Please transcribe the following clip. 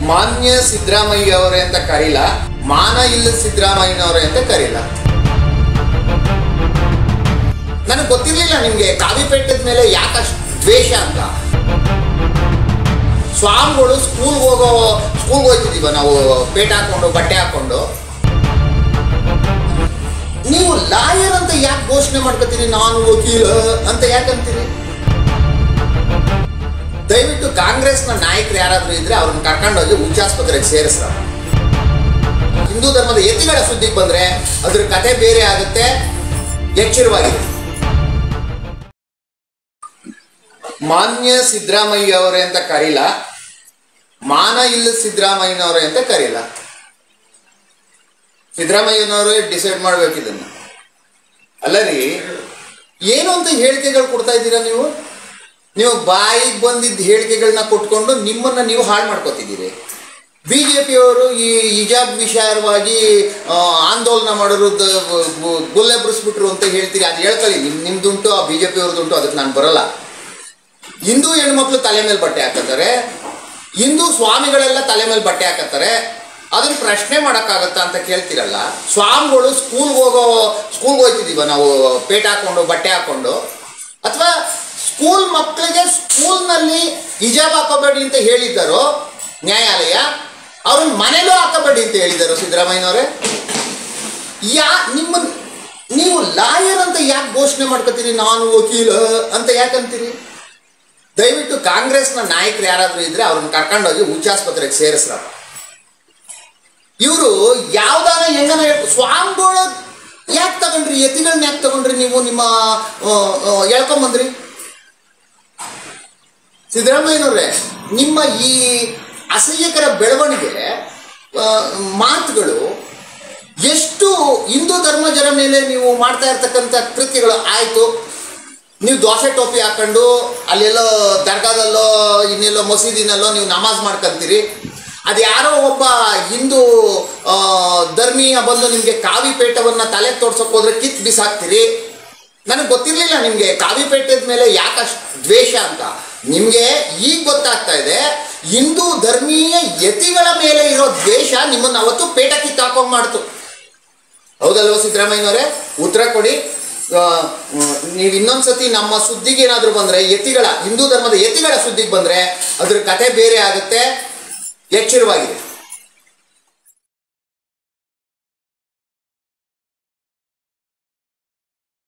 ಮಾನ್ಯ ಸಿದ್ದರಾಮಯ್ಯ ಅವರೇ ಅಂತ ಕರೀಲ ಮಾನ ಇಲ್ಲ ಸಿದ್ದರಾಮಯ್ಯನವರೇ ಅಂತ ಕರೀಲ ನನಗೆ ಗೊತ್ತಿರ್ಲಿಲ್ಲ ನಿಮ್ಗೆ ಕಾವಿಪೇಟದ ಮೇಲೆ ಯಾಕಷ್ಟು ದ್ವೇಷ ಅಂತ ಸ್ವಾಮಿಗಳು ಸ್ಕೂಲ್ಗೆ ಹೋಗೋ ಸ್ಕೂಲ್ಗೆ ಹೋಗ್ತಿದೀವ ನಾವು ಪೇಟ ಹಾಕೊಂಡು ಬಟ್ಟೆ ಹಾಕೊಂಡು ನೀವು ಲಾಯರ್ ಅಂತ ಯಾಕೆ ಘೋಷಣೆ ಮಾಡ್ಕೊತೀರಿ ನಾನು ವಕೀಲ ಅಂತ ಯಾಕಂತೀರಿ ದಯವಿಟ್ಟು ಕಾಂಗ್ರೆಸ್ನ ನಾಯಕರು ಯಾರಾದ್ರೂ ಇದ್ರೆ ಅವ್ರನ್ನ ಕರ್ಕೊಂಡೋಗಿ ಉಚ್ಚಾಸ್ಪತ್ರೆಗೆ ಸೇರಿಸ್ರ ಹಿಂದೂ ಧರ್ಮದ ಯತಿಗಳ ಸುದ್ದಿಗೆ ಬಂದ್ರೆ ಅದ್ರ ಕತೆ ಬೇರೆ ಆಗುತ್ತೆ ಎಚ್ಚರವಾಗಿದೆ ಮಾನ್ಯ ಸಿದ್ದರಾಮಯ್ಯ ಅವರೇ ಅಂತ ಕರೀಲ ಮಾನ ಇಲ್ಲ ಸಿದ್ದರಾಮಯ್ಯನವರೇ ಅಂತ ಕರೀಲ ಸಿದ್ದರಾಮಯ್ಯನವರೇ ಡಿಸೈಡ್ ಮಾಡ್ಬೇಕು ಇದನ್ನ ಅಲ್ಲ ರೀ ಏನು ಅಂತ ಹೇಳಿಕೆಗಳು ಕೊಡ್ತಾ ಇದ್ದೀರಾ ನೀವು ನೀವು ಬಾಯಿಗೆ ಬಂದಿದ್ದ ಹೇಳಿಕೆಗಳನ್ನ ಕೊಟ್ಕೊಂಡು ನಿಮ್ಮನ್ನ ನೀವು ಹಾಳು ಮಾಡ್ಕೋತಿದ್ದೀರಿ ಬಿಜೆಪಿಯವರು ಈ ಹಿಜಾಬ್ ವಿಚಾರವಾಗಿ ಆ, ಆಂದೋಲನ ಮಾಡೋದು ಗುಲ್ಲೆ ಬಿಡಿಸ್ಬಿಟ್ರು ಅಂತ ಹೇಳ್ತೀರಿ ಅದು ಹೇಳ್ಕೊಳ್ಳಿ ನಿಮ್ ನಿಮ್ದುಂಟು ಆ ಬಿಜೆಪಿ ಅವ್ರದ್ದುಂಟು ಅದಕ್ಕೆ ನಾನು ಬರಲ್ಲ ಹಿಂದೂ ಹೆಣ್ಮಕ್ಳು ತಲೆ ಮೇಲೆ ಬಟ್ಟೆ ಹಾಕತ್ತಾರೆ ಹಿಂದೂ ಸ್ವಾಮಿಗಳೆಲ್ಲ ತಲೆ ಮೇಲೆ ಬಟ್ಟೆ ಹಾಕತ್ತಾರೆ ಅದನ್ನ ಪ್ರಶ್ನೆ ಮಾಡೋಕ್ಕಾಗತ್ತಾ ಅಂತ ಕೇಳ್ತಿರಲ್ಲ ಸ್ವಾಮಿಗಳು ಸ್ಕೂಲ್ಗೆ ಹೋಗೋ ಸ್ಕೂಲ್ಗೆ ಹೋಗ್ತಿದೀವ ನಾವು ಪೇಟ ಹಾಕೊಂಡು ಬಟ್ಟೆ ಹಾಕೊಂಡು ಅಥವಾ ಸ್ಕೂಲ್ ಮಕ್ಕಳಿಗೆ ಸ್ಕೂಲ್ನಲ್ಲಿ ಹಿಜಾಬ್ ಹಾಕೋಬೇಡಿ ಅಂತ ಹೇಳಿದ್ದಾರೋ ನ್ಯಾಯಾಲಯ ಅವ್ರನ್ನ ಮನೇಲೂ ಹಾಕೋಬೇಡಿ ಅಂತ ಹೇಳಿದ್ದಾರೋ ಸಿದ್ದರಾಮಯ್ಯನವರೇ ಯಾ ನಿಮ್ಮ ನೀವು ಲಾಯರ್ ಅಂತ ಯಾಕೆ ಘೋಷಣೆ ಮಾಡ್ಕೋತೀರಿ ನಾನು ವಕೀಲ ಅಂತ ಯಾಕಂತೀರಿ ದಯವಿಟ್ಟು ಕಾಂಗ್ರೆಸ್ನ ನಾಯಕರು ಯಾರಾದ್ರೂ ಇದ್ರೆ ಅವ್ರನ್ನ ಕರ್ಕೊಂಡೋಗಿ ಉಚ್ಚಾಸ್ಪತ್ರೆಗೆ ಸೇರಿಸ್ರ ಇವರು ಯಾವ್ದಾನ ಹೆಂಗನ ಹೇಳ್- ಸ್ವಾಮಿಗಳು ಯಾಕೆ ತಗೊಂಡ್ರಿ ಯತಿಗಳನ್ನ ಯಾಕೆ ತಗೊಂಡ್ರಿ ನೀವು ನಿಮ್ಮ ಆ, ಆ, ಎಳ್ಕೊಂಬಂದ್ರಿ ಸಿದ್ದರಾಮಯ್ಯನವ್ರೆ ನಿಮ್ಮ ಈ ಅಸಹ್ಯಕರ ಬೆಳವಣಿಗೆ ಆ, ಮಾತುಗಳು ಎಷ್ಟು ಹಿಂದೂ ಧರ್ಮಜರ ಮೇಲೆ ನೀವು ಮಾಡ್ತಾ ಇರ್ತಕ್ಕಂಥ ಕೃತ್ಯಗಳು ಆಯಿತು ನೀವು ದೋಸೆ ಟೋಪಿ ಹಾಕೊಂಡು ಅಲ್ಲೆಲ್ಲೋ ದರ್ಗಾದಲ್ಲೋ ಇನ್ನೆಲ್ಲೋ ಮಸೀದಿನಲ್ಲೋ ನೀವು ನಮಾಜ್ ಮಾಡ್ಕೊಂತೀರಿ ಅದು ಯಾರೋ ಒಬ್ಬ ಹಿಂದೂ ಆ, ಧರ್ಮೀಯ ಬಂದು ನಿಮಗೆ ಕಾವಿ ಪೇಟವನ್ನು ತಲೆ ತೋರ್ಸೋಕೆ ಹೋದ್ರೆ ಕಿತ್ ಬಿಸಾಕ್ತೀರಿ ನನಗೆ ಗೊತ್ತಿರಲಿಲ್ಲ ನಿಮಗೆ ಕಾವಿಪೇಟದ ಮೇಲೆ ಯಾಕಷ್ಟು ದ್ವೇಷ ಅಂತ ನಿಮಗೆ ಈಗ ಗೊತ್ತಾಗ್ತಾ ಇದೆ ಹಿಂದೂ ಧರ್ಮೀಯ ಯತಿಗಳ ಮೇಲೆ ಇರೋ ದ್ವೇಷ ನಿಮ್ಮನ್ನು ಅವತ್ತು ಪೇಟ ಕಿತ್ತಾಕೊಂಡ್ ಮಾಡ್ತು ಹೌದಲ್ವ ಸಿದ್ದರಾಮಯ್ಯನವರೇ ಉತ್ತರ ಕೊಡಿ ಆ, ಮ್, ನೀವು ಇನ್ನೊಂದ್ಸತಿ ನಮ್ಮ ಸುದ್ದಿಗೆ ಏನಾದರೂ ಬಂದ್ರೆ ಯತಿಗಳ ಹಿಂದೂ ಧರ್ಮದ ಯತಿಗಳ ಸುದ್ದಿಗೆ ಬಂದ್ರೆ ಅದ್ರ ಕತೆ ಬೇರೆ ಆಗುತ್ತೆ ಎಚ್ಚರವಾಗಿದೆ